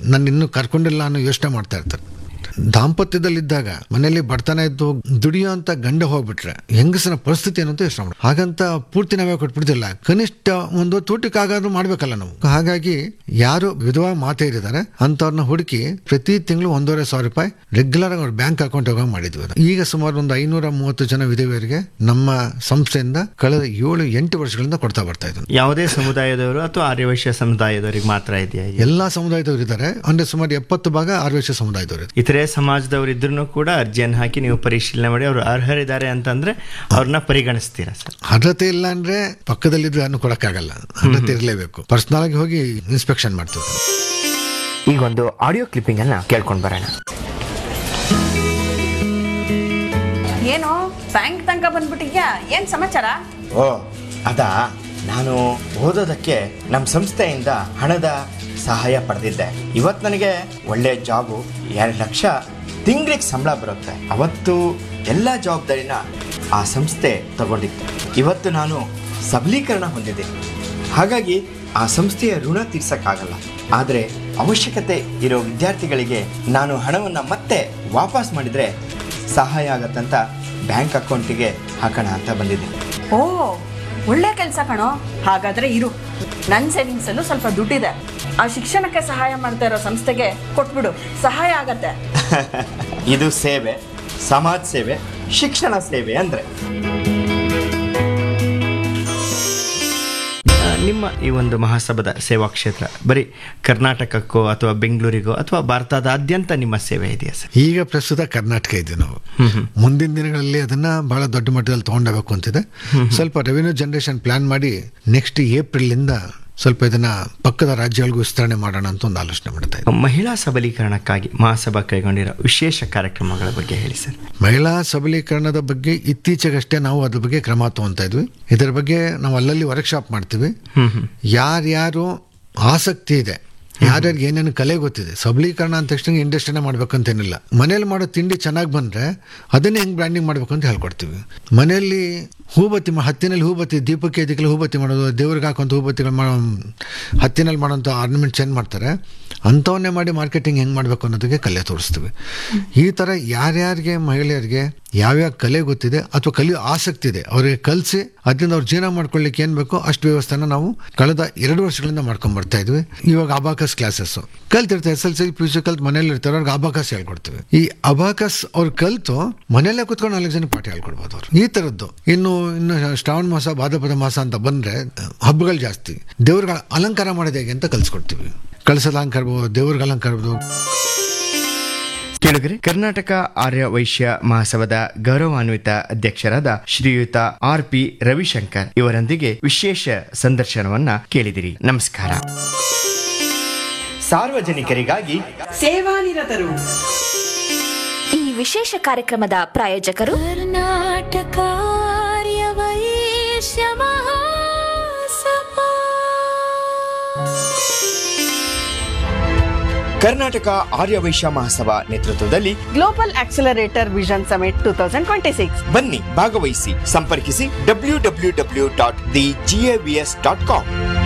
ನನ್ನ ಇನ್ನೂ ಕರ್ಕೊಂಡಿಲ್ಲ ಅನ್ನೋ ಯೋಚನೆ ಮಾಡ್ತಾ ಇರ್ತಾರೆ ದಾಂಪತ್ಯದಲ್ಲಿದ್ದಾಗ ಮನೆಯಲ್ಲಿ ಬಡತನ ಇದ್ದು ದುಡಿಯೋ ಅಂತ ಗಂಡ ಹೋಗ್ಬಿಟ್ರೆ ಹೆಂಗಸನ ಪರಿಸ್ಥಿತಿ ಏನು ಅಂತ ಯೋಚನೆ ಮಾಡಿ ಹಾಗಂತ ಪೂರ್ತಿ ನಾವೇ ಕೊಟ್ಬಿಡ್ತಿಲ್ಲ ಕನಿಷ್ಠ ಒಂದು ತೂಟಕ್ಕಾಗಾದ್ರೂ ಮಾಡ್ಬೇಕಲ್ಲ ನಾವು ಹಾಗಾಗಿ ಯಾರು ವಿಧವಾ ಮಾತೆಯರಿದ್ದಾರೆ ಅಂತವ್ರನ್ನ ಹುಡುಕಿ ಪ್ರತಿ ತಿಂಗಳು ಒಂದೂವರೆ ಸಾವಿರ ರೂಪಾಯಿ ರೆಗ್ಯುಲರ್ ಆಗಿ ಅವ್ರ ಬ್ಯಾಂಕ್ ಅಕೌಂಟ್ ಹೋಗಿ ಮಾಡಿದ್ವಿ ಅದು. ಈಗ ಸುಮಾರು ಒಂದು ಐನೂರ ಮೂವತ್ತು ಜನ ವಿಧವೆಯರಿಗೆ ನಮ್ಮ ಸಂಸ್ಥೆಯಿಂದ ಕಳೆದ ಏಳು ಎಂಟು ವರ್ಷಗಳಿಂದ ಕೊಡ್ತಾ ಬರ್ತಾ ಇದ್ದೀವಿ ಯಾವುದೇ ಸಮುದಾಯದವರು ಅಥವಾ ಆರ್ಯವೈಶ್ಯ ಸಮುದಾಯದವರಿಗೆ ಮಾತ್ರ ಇದೆಯಾ ಇದು? ಎಲ್ಲಾ ಸಮುದಾಯದವರು ಇದ್ದಾರೆ ಅಂದ್ರೆ ಸುಮಾರು ಎಪ್ಪತ್ತು ಭಾಗ ಆರ್ವೇಶ ಸಮುದಾಯದವರು ಇದ್ದಾರೆ. ಇತರೆ ಸಮಾಜದವರು ಇದ್ರೂ ಕೂಡ ಅರ್ಜಿಯನ್ನು ಹಾಕಿ ನೀವು ಪರಿಶೀಲನೆ ಮಾಡಿ ಅವರು ಅರ್ಹರಿದ್ದಾರೆ ಅಂತಂದ್ರೆ ಅವ್ರನ್ನ ಪರಿಗಣಿಸ್ತೀರಾ ಸರ್ ಅರ್ಹತೆ ಇಲ್ಲ ಅಂದ್ರೆ ಪಕ್ಕದಲ್ಲಿದ್ದು ಯಾರನ್ನು ಕೊಡಕ್ಕಾಗಲ್ಲ ಅರ್ಹತೆ ಇರಲೇಬೇಕು ಪರ್ಸನಲ್ ಆಗಿ ಹೋಗಿ ಇನ್ಸ್ಪೆಕ್ಷನ್ ಮಾಡ್ತೀವಿ ಈಗ ಒಂದು ಆಡಿಯೋ ಕ್ಲಿಪ್ಪಿಂಗ್ ಅನ್ನ ಕೇಳ್ಕೊಂಡು ಬರೋಣ ಏನು ಬ್ಯಾಂಕ್ ತನಕ ಬಂದ್ಬಿಟ್ಟಿದ್ಯಾ ಏನ್ ಸಮಾಚಾರ ಓ ಅದಾ ನಾನು ಓದೋದಕ್ಕೆ ನಮ್ಮ ಸಂಸ್ಥೆಯಿಂದ ಹಣದ ಸಹಾಯ ಪಡೆದಿದ್ದೆ ಇವತ್ತು ನನಗೆ ಒಳ್ಳೆಯ ಜಾಬು ಎರಡು ಲಕ್ಷ ತಿಂಗಳಿಗೆ ಸಂಬಳ ಬರುತ್ತೆ ಅವತ್ತು ಎಲ್ಲ ಜವಾಬ್ದಾರಿನ ಆ ಸಂಸ್ಥೆ ತಗೊಂಡಿತ್ತು ಇವತ್ತು ನಾನು ಸಬಲೀಕರಣ ಹೊಂದಿದ್ದೀನಿ ಹಾಗಾಗಿ ಆ ಸಂಸ್ಥೆಯ ಋಣ ತೀರ್ಸಕ್ಕಾಗಲ್ಲ ಆದರೆ ಅವಶ್ಯಕತೆ ಇರೋ ವಿದ್ಯಾರ್ಥಿಗಳಿಗೆ ನಾನು ಹಣವನ್ನು ಮತ್ತೆ ವಾಪಸ್ ಮಾಡಿದರೆ ಸಹಾಯ ಆಗತ್ತಂತ ಬ್ಯಾಂಕ್ ಅಕೌಂಟಿಗೆ ಹಾಕೋಣ ಅಂತ ಬಂದಿದ್ದೆ ಓ ಒಳ್ಳೆ ಕೆಲಸ ಕಣೋ ಹಾಗಾದ್ರೆ ಇರು ನನ್ನ ಸೇವಿಂಗ್ಸ್ ಅಲ್ಲೂ ಸ್ವಲ್ಪ ದುಡ್ಡಿದೆ ಆ ಶಿಕ್ಷಣಕ್ಕೆ ಸಹಾಯ ಮಾಡ್ತಾ ಇರೋ ಸಂಸ್ಥೆಗೆ ಕೊಟ್ಬಿಡು ಸಹಾಯ ಆಗತ್ತೆ ಇದು ಸೇವೆ ಸಮಾಜ ಸೇವೆ ಶಿಕ್ಷಣ ಸೇವೆ ಅಂದ್ರೆ ಆ, ನಿಮ್ಮ ಈ ಒಂದು ಮಹಾಸಭಾದ ಸೇವಾ ಕ್ಷೇತ್ರ ಬರೀ ಕರ್ನಾಟಕಕ್ಕೋ ಅಥವಾ ಬೆಂಗಳೂರಿಗೋ ಅಥವಾ ಭಾರತದಾದ್ಯಂತ ನಿಮ್ಮ ಸೇವೆ ಇದೆಯಾ ಸರ್ ಈಗ ಪ್ರಸ್ತುತ ಕರ್ನಾಟಕ ಇದ್ದೀವಿ ನಾವು ಮುಂದಿನ ದಿನಗಳಲ್ಲಿ ಅದನ್ನ ಬಹಳ ದೊಡ್ಡ ಮಟ್ಟದಲ್ಲಿ ತಗೊಂಡೋಗ್ಬೇಕು ಅಂತಿದೆ ಸ್ವಲ್ಪ ರೆವಿನ್ಯೂ ಜನರೇಷನ್ ಪ್ಲಾನ್ ಮಾಡಿ ನೆಕ್ಸ್ಟ್ ಏಪ್ರಿಲ್ ಇಂದ ಸ್ವಲ್ಪ ಇದನ್ನ ಪಕ್ಕದ ರಾಜ್ಯಗಳಿಗೂ ವಿಸ್ತರಣೆ ಮಾಡೋಣ ಅಂತ ಒಂದು ಆಲೋಚನೆ ಮಾಡ್ತಾ ಇದ್ದೀವಿ ಮಹಿಳಾ ಸಬಲೀಕರಣಕ್ಕಾಗಿ ಮಹಾಸಭಾ ಕೈಗೊಂಡಿರೋ ವಿಶೇಷ ಕಾರ್ಯಕ್ರಮಗಳ ಬಗ್ಗೆ ಹೇಳಿ ಸರ್ ಮಹಿಳಾ ಸಬಲೀಕರಣದ ಬಗ್ಗೆ ಇತ್ತೀಚೆಗಷ್ಟೇ ನಾವು ಅದ್ರ ಬಗ್ಗೆ ಕ್ರಮ ತಗೊಂತಾ ಇದ್ವಿ ಇದರ ಬಗ್ಗೆ ನಾವು ಅಲ್ಲಲ್ಲಿ ವರ್ಕ್ಶಾಪ್ ಮಾಡ್ತೀವಿ ಯಾರ್ಯಾರು ಆಸಕ್ತಿ ಇದೆ ಯಾರ್ಯಾರಿಗೆ ಏನೇನು ಕಲೆ ಗೊತ್ತಿದೆ ಸಬಲೀಕರಣ ಅಂದ ತಕ್ಷಣ ಇಂಡಸ್ಟ್ರಿನೇ ಮಾಡ್ಬೇಕಂತೇನಿಲ್ಲ ಮನೇಲಿ ಮಾಡೋ ತಿಂಡಿ ಚೆನ್ನಾಗಿ ಬಂದ್ರೆ ಅದನ್ನೇ ಹೆಂಗೆ ಬ್ರ್ಯಾಂಡಿಂಗ್ ಮಾಡ್ಬೇಕು ಅಂತ ಹೇಳ್ಕೊಡ್ತೀವಿ ಮನೆಯಲ್ಲಿ ಹೂಬತ್ತಿ ಮಾ ಹತ್ತಿನಲ್ಲಿ ಹೂಬತ್ತಿ ದೀಪಕ್ಕೆ ಇದಕ್ಕೆಲ್ಲ ಹೂಬತ್ತಿ ಮಾಡೋದು ದೇವ್ರಿಗೆ ಹಾಕುವಂಥ ಹೂಬತ್ತಿಗಳು ಮಾಡೋ ಹತ್ತಿನಲ್ಲಿ ಮಾಡೋಂಥ ಆರ್ನಮೆಂಟ್ಸ್ ಏನು ಮಾಡ್ತಾರೆ ಅಂಥವನ್ನೇ ಮಾಡಿ ಮಾರ್ಕೆಟಿಂಗ್ ಹೆಂಗೆ ಮಾಡಬೇಕು ಅನ್ನೋದಕ್ಕೆ ಕಲೆ ತೋರಿಸ್ತೀವಿ ಈ ಥರ ಯಾರ್ಯಾರಿಗೆ ಮಹಿಳೆಯರಿಗೆ ಯಾವ್ಯಾವ ಕಲೆ ಗೊತ್ತಿದೆ ಅಥವಾ ಕಲಿಯೋ ಆಸಕ್ತಿ ಇದೆ ಅವರಿಗೆ ಕಲಿಸಿ ಅದರಿಂದ ಅವ್ರು ಜೀವನ ಮಾಡ್ಕೊಳ್ಳಿಕ್ಕೆ ಏನು ಬೇಕೋ ಅಷ್ಟು ವ್ಯವಸ್ಥೆನ ನಾವು ಕಳೆದ ಎರಡು ವರ್ಷಗಳಿಂದ ಮಾಡ್ಕೊಂಡ್ ಬರ್ತಾ ಇದ್ವಿ ಇವಾಗ ಅಬಾಕಸ್ ಕ್ಲಾಸಸ್ ಕಲ್ತಿರ್ತಾರೆ S L C P U C ಕಲ್ತು ಮನೇಲಿ ಇರ್ತಾರೆ ಅವ್ರಿಗೆ ಅಬಾಕಸ್ ಹೇಳ್ಕೊಡ್ತೀವಿ ಈ ಅಬಾಕಸ್ ಅವ್ರು ಕಲ್ತು ಮನೆಯಲ್ಲೇ ಕುತ್ಕೊಂಡು ನಾಲ್ಕು ಜನ ಪಾಠ ಹೇಳ್ಕೊಡ್ಬೋದು ಅವ್ರು ಈ ಥರದ್ದು ಇನ್ನು ಇನ್ನು ಶ್ರಾವಣ ಮಾಸ ಭಾದ್ರಪದ ಮಾಸ ಅಂತ ಬಂದ್ರೆ ಹಬ್ಬಗಳು ಜಾಸ್ತಿ ದೇವ್ರಗಳ ಅಲಂಕಾರ ಮಾಡೋದು ಹೇಗೆ ಅಂತ ಕಲ್ಸ್ಕೊಡ್ತೀವಿ ಕಳಸದ ಅಲಂಕಾರ ಇರ್ಬೋದು ದೇವ್ರಿಗೆ ಅಲಂಕಾರ ಇರ್ಬೋದು ಕೇಳಿದ್ರಿ ಕರ್ನಾಟಕ ಆರ್ಯ ವೈಶ್ಯ ಮಹಾಸಭಾದ ಗೌರವಾನ್ವಿತ ಅಧ್ಯಕ್ಷರಾದ ಶ್ರೀಯುತ ಆರ್ ಪಿ ರವಿಶಂಕರ್ ಇವರೊಂದಿಗೆ ವಿಶೇಷ ಸಂದರ್ಶನವನ್ನ ಕೇಳಿದಿರಿ ನಮಸ್ಕಾರ ಸಾರ್ವಜನಿಕರಿಗಾಗಿ ಸೇವಾನಿರತರು ಈ ವಿಶೇಷ ಕಾರ್ಯಕ್ರಮದ ಪ್ರಾಯೋಜಕರು ಕರ್ನಾಟಕ ಆರ್ಯ ವೈಶ್ಯ ಮಹಾಸಭಾ ಕರ್ನಾಟಕ ಆರ್ಯ ವೈಶ್ಯ ಮಹಾಸಭಾ ನೇತೃತ್ವದಲ್ಲಿ global accelerator vision summit two thousand twenty six ಬನ್ನಿ ಭಾಗವಹಿಸಿ ಸಂಪರ್ಕಿಸಿ W W W dot the GAVS dot com